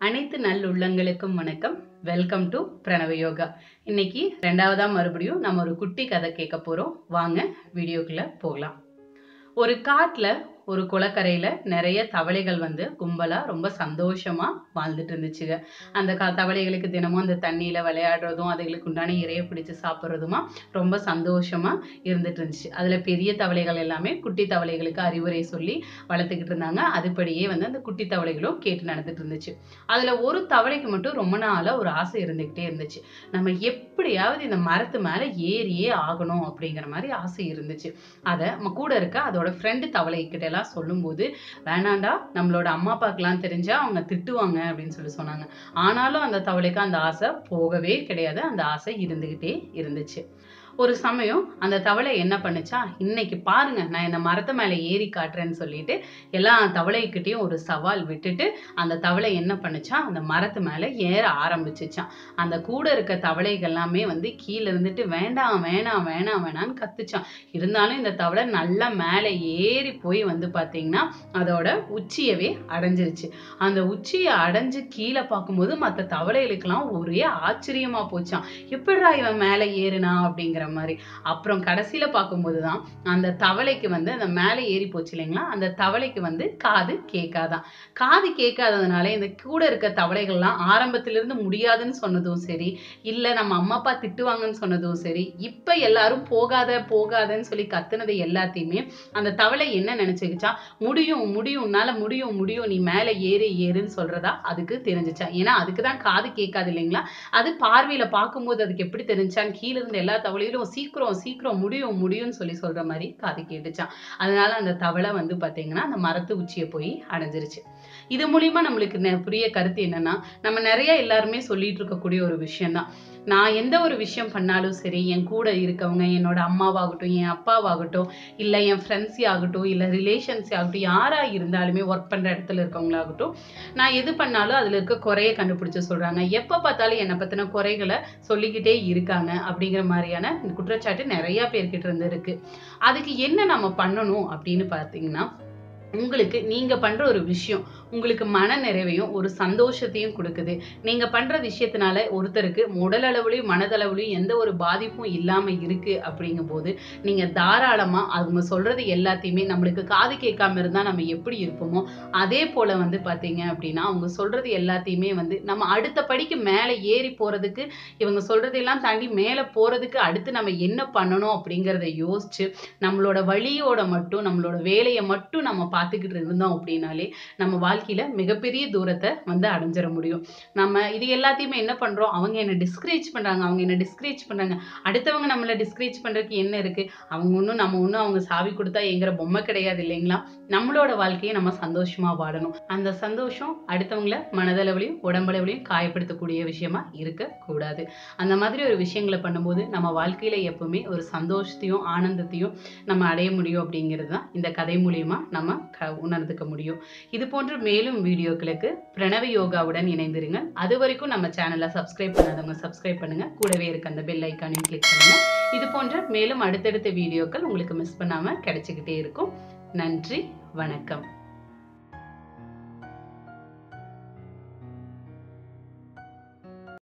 அனைத்து நல்லுள்ளங்களுக்கும் வணக்கம் welcome to பிரணவ யோகா இன்னைக்கு ரெண்டாவதா மறுபடியும் நம்ம ஒரு குட்டி கதை கேட்க போறோம் வாங்க வீடியோக்குள்ள போகலாம் ஒரு காட்டுல ஒரு குளக்கரையில நிறைய தவளைகள் வந்து கும்பலா ரொம்ப சந்தோஷமா வாழ்ந்துட்டு இருந்துச்சுங்க அந்த க தவளைகளுக்கு தினமும் அந்த தண்ணியில விளையாடுறதும் அதுகளுக்கு உண்டான இறைய பிடிச்சு சாப்பிட்றதுமா ரொம்ப சந்தோஷமா இருந்துட்டு இருந்துச்சு அதுல பெரிய தவளைகள் எல்லாமே குட்டி தவளைகளுக்கு அறிவுரை சொல்லி வளர்த்துக்கிட்டு இருந்தாங்க அதுபடியே வந்து அந்த குட்டி தவளைகளும் கேட்டு நடந்துட்டு இருந்துச்சு அதுல ஒரு தவளைக்கு மட்டும் ரொம்ப நாளா ஒரு ஆசை இருந்துகிட்டே இருந்துச்சு நம்ம எப்படியாவது இந்த மரத்து மேல ஏறியே ஆகணும் அப்படிங்கிற மாதிரி ஆசை இருந்துச்சு அதை நம்ம கூட இருக்க அதோட ஃப்ரெண்டு தவளை கிட்ட எல்லாம் சொல்லும்போது வேணாண்டா நம்மளோட அம்மா அப்பாக்கெல்லாம் தெரிஞ்சா அவங்க திட்டுவாங்க அப்படின்னு சொல்லி சொன்னாங்க ஆனாலும் அந்த தவளைக்கு அந்த ஆசை போகவே கிடையாது அந்த ஆசை இருந்துகிட்டே இருந்துச்சு ஒரு சமயம் அந்த தவளை என்ன பண்ணுச்சா இன்னைக்கு பாருங்க நான் இந்த மரத்து மேல ஏறி காட்டுறேன்னு சொல்லிட்டு எல்லா தவளைக்கிட்டையும் ஒரு சவால் விட்டுட்டு அந்த தவளை என்ன பண்ணுச்சா அந்த மரத்து மேல ஏற ஆரம்பிச்சுச்சான் அந்த கூட இருக்க தவளைகள் எல்லாமே வந்து கீழே இருந்துட்டு வேண்டாம் வேணாம் வேணாம் வேணாம்னு கத்துச்சான் இருந்தாலும் இந்த தவளை நல்லா மேலே ஏறி போய் வந்து பாத்தீங்கன்னா அதோட உச்சியவே அடைஞ்சிருச்சு அந்த உச்சியை அடைஞ்சு கீழே பார்க்கும்போது மற்ற தவளைகளுக்கெல்லாம் ஒரே ஆச்சரியமா போச்சான் எப்படிடா இவன் மேலே ஏறுனா அப்படிங்கிற மாதிரி அப்புறம் கடைசியில பார்க்கும்போது தான் அந்த தவளைக்கு வந்து அந்த மேலே ஏறி போச்சு இல்லைங்களா அந்த தவளைக்கு வந்து காது கேட்காதான் காது கேட்காததுனால இந்த கூட இருக்க தவளைகள்லாம் ஆரம்பத்துல இருந்து முடியாதுன்னு சொன்னதும் சரி இல்ல நம்ம அம்மா அப்பா திட்டுவாங்கன்னு சொன்னதும் சரி இப்ப எல்லாரும் போகாத போகாதன்னு சொல்லி கத்துனது எல்லாத்தையுமே அந்த தவளை என்ன நினைச்சுக்கிச்சா முடியும் முடியும் உன்னால முடியும் முடியும் நீ மேல ஏறு ஏறுன்னு சொல்றதா அதுக்கு தெரிஞ்சுச்சா ஏன்னா அதுக்கு தான் காது கேட்காது இல்லைங்களா அது பார்வையில பார்க்கும்போது அதுக்கு எப்படி தெரிஞ்சான்னு கீழே இருந்த எல்லா தவளையிலும் சீக்கிரம் சீக்கிரம் முடியும் முடியும்னு சொல்லி சொல்ற மாதிரி காது கேட்டுச்சான் அதனால அந்த தவளை வந்து பாத்தீங்கன்னா அந்த மரத்து உச்சியை போய் அடைஞ்சிருச்சு இது மூலியமா நம்மளுக்கு நெ- புரிய கருத்து என்னன்னா நம்ம நிறைய எல்லாருமே சொல்லிட்டு இருக்கக்கூடிய ஒரு விஷயம்தான் நான் எந்த ஒரு விஷயம் பண்ணாலும் சரி என் கூட இருக்கவங்க என்னோட அம்மாவாகட்டும் என் அப்பாவாகட்டும் இல்லை என் ஃப்ரெண்ட்ஸி ஆகட்டும் இல்லை ரிலேஷன்ஸி ஆகட்டும் யாராக இருந்தாலுமே ஒர்க் பண்ணுற இடத்துல இருக்கவங்களாகட்டும் நான் எது பண்ணாலும் அதில் இருக்க குறைய கண்டுபிடிச்சு சொல்கிறாங்க எப்போ பார்த்தாலும் என்னை பற்றின குறைகளை சொல்லிக்கிட்டே இருக்காங்க அப்படிங்கிற மாதிரியான இந்த குற்றச்சாட்டு நிறைய பேர்கிட்ட இருந்து இருக்கு அதுக்கு என்ன நம்ம பண்ணணும் அப்படின்னு பார்த்தீங்கன்னா உங்களுக்கு நீங்க பண்ற ஒரு விஷயம் உங்களுக்கு மன நிறைவையும் ஒரு சந்தோஷத்தையும் கொடுக்குது நீங்க பண்ற விஷயத்தினால ஒருத்தருக்கு உடல் அளவுலயும் மனதளவுலயும் எந்த ஒரு பாதிப்பும் இல்லாம இருக்கு அப்படிங்கும் போது நீங்க தாராளமா அவங்க சொல்றது எல்லாத்தையுமே நம்மளுக்கு காது கேட்காம இருந்தா நம்ம எப்படி இருப்போமோ அதே போல வந்து பாத்தீங்க அப்படின்னா அவங்க சொல்றது எல்லாத்தையுமே வந்து நம்ம அடுத்த படிக்கு மேல ஏறி போறதுக்கு இவங்க சொல்றதெல்லாம் தாண்டி மேல போறதுக்கு அடுத்து நம்ம என்ன பண்ணணும் அப்படிங்கறத யோசிச்சு நம்மளோட வழியோட மட்டும் நம்மளோட வேலையை மட்டும் நம்ம பார்த்துக்கிட்டு இருந்தோம் அப்படின்னாலே நம்ம வாழ்க்கையில மிகப்பெரிய தூரத்தை வந்து அடைஞ்சிட முடியும் நம்ம இது எல்லாத்தையுமே என்ன பண்றோம் அவங்க என்ன டிஸ்கரேஜ் பண்றாங்க அவங்க என்ன டிஸ்கரேஜ் பண்றாங்க அடுத்தவங்க நம்மள டிஸ்கரேஜ் பண்றதுக்கு என்ன இருக்கு அவங்க ஒன்றும் நம்ம ஒன்றும் அவங்க சாவி கொடுத்தா எங்கிற பொம்மை கிடையாது இல்லைங்களா நம்மளோட வாழ்க்கையை நம்ம சந்தோஷமா வாழணும் அந்த சந்தோஷம் அடுத்தவங்கள மனதளவுலையும் உடம்பளவுலையும் காயப்படுத்தக்கூடிய விஷயமா இருக்கக்கூடாது அந்த மாதிரி ஒரு விஷயங்களை பண்ணும்போது நம்ம வாழ்க்கையில எப்பவுமே ஒரு சந்தோஷத்தையும் ஆனந்தத்தையும் நம்ம அடைய முடியும் அப்படிங்கிறது தான் இந்த கதை மூலியமா நம்ம க- உணர்ந்துக்க முடியும் இது போன்ற மேலும் வீடியோக்களுக்கு பிரணவ யோகாவுடன் இணைந்திருங்க அது வரைக்கும் நம்ம சேனலை சப்ஸ்கிரைப் பண்ணாதவங்க சப்ஸ்கிரைப் பண்ணுங்க கூடவே இருக்க அந்த பெல் ஐக்கானையும் கிளிக் பண்ணுங்க இது போன்ற மேலும் அடுத்தடுத்த வீடியோக்கள் உங்களுக்கு மிஸ் பண்ணாம கிடைச்சிக்கிட்டே இருக்கும் நன்றி வணக்கம்